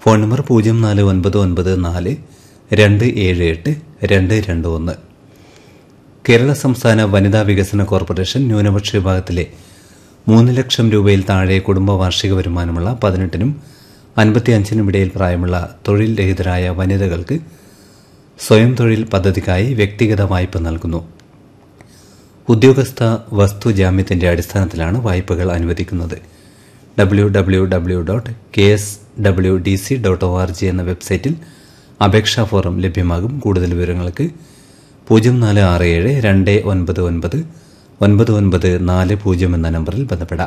phone number പൂജ്യം നാല് ഒൻപത് ഒൻപത് നാല് രണ്ട് ഏഴ് എട്ട് രണ്ട് രണ്ട് ഒന്ന് കേരള സംസ്ഥാന വനിതാ വികസന കോർപ്പറേഷൻ ന്യൂനപക്ഷ വിഭാഗത്തിലെ മൂന്ന് ലക്ഷം രൂപയിൽ താഴെ കുടുംബ വാർഷിക വരുമാനമുള്ള പതിനെട്ടിനും അൻപത്തിയഞ്ചിനും ഇടയിൽ പ്രായമുള്ള തൊഴിൽ രഹിതരായ വനിതകൾക്ക് സ്വയം തൊഴിൽ പദ്ധതിക്കായി വ്യക്തിഗത വായ്പ നൽകുന്നു ഉദ്യോഗസ്ഥ വസ്തു ജാമ്യത്തിന്റെ അടിസ്ഥാനത്തിലാണ് വായ്പകൾ അനുവദിക്കുന്നത് W W W dot K S W D C dot O R G എന്ന വെബ്സൈറ്റിൽ അപേക്ഷാ ഫോറം ലഭ്യമാകും കൂടുതൽ വിവരങ്ങൾക്ക് പൂജ്യം നാല് ആറ് ഏഴ് രണ്ട് ഒൻപത് ഒൻപത് ഒൻപത് ഒൻപത് നാല് പൂജ്യം എന്ന നമ്പറിൽ ബന്ധപ്പെടാം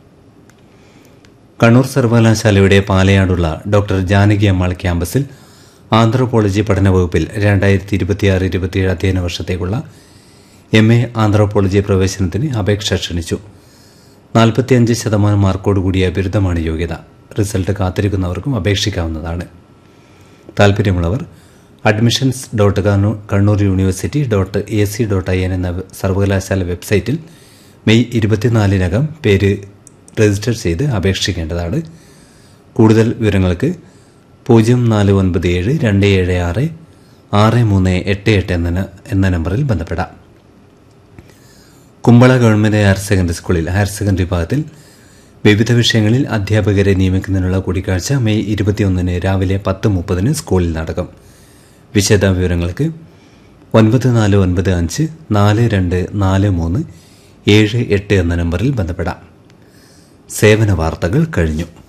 കണ്ണൂർ സർവകലാശാലയുടെ പാലയാടുള്ള ഡോക്ടർ ജാനകി അമ്മാൾ ക്യാമ്പസിൽ ആന്ത്രോപോളജി പഠന വകുപ്പിൽ രണ്ടായിരത്തി ഇരുപത്തിയാറ് ഇരുപത്തിയേഴ് അധ്യയന വർഷത്തേക്കുള്ള എം എ ആന്ത്രോപോളജി പ്രവേശനത്തിന് അപേക്ഷ ക്ഷണിച്ചു നാൽപ്പത്തിയഞ്ച് ശതമാനം മാർക്കോടുകൂടിയ ബിരുദമാണ് യോഗ്യത റിസൾട്ട് കാത്തിരിക്കുന്നവർക്കും അപേക്ഷിക്കാവുന്നതാണ് താൽപ്പര്യമുള്ളവർ admissions dot Kannur university dot A C dot I N എന്ന സർവകലാശാല വെബ്സൈറ്റിൽ മെയ് ഇരുപത്തിനാലിനകം പേര് രജിസ്റ്റർ ചെയ്ത് അപേക്ഷിക്കേണ്ടതാണ് കൂടുതൽ വിവരങ്ങൾക്ക് പൂജ്യം നാല് ഒൻപത് ഏഴ് രണ്ട് ഏഴ് ആറ് ആറ് മൂന്ന് എട്ട് എട്ട് എന്ന എന്ന നമ്പറിൽ ബന്ധപ്പെടാം കുമ്പള ഗവൺമെന്റ് ഹയർ സെക്കൻഡറി സ്കൂളിൽ ഹയർ സെക്കൻഡറി വിഭാഗത്തിൽ വിവിധ വിഷയങ്ങളിൽ അധ്യാപകരെ നിയമിക്കുന്നതിനുള്ള കൂടിക്കാഴ്ച മെയ് ഇരുപത്തിയൊന്നിന് രാവിലെ പത്ത് മുപ്പതിന് സ്കൂളിൽ നടക്കും വിശദ വിവരങ്ങൾക്ക് ഒൻപത് നാല് ഒൻപത് അഞ്ച് നാല് രണ്ട് നാല് മൂന്ന് ഏഴ് എട്ട് എന്ന നമ്പറിൽ ബന്ധപ്പെടാം സേവന വാർത്തകൾ കഴിഞ്ഞു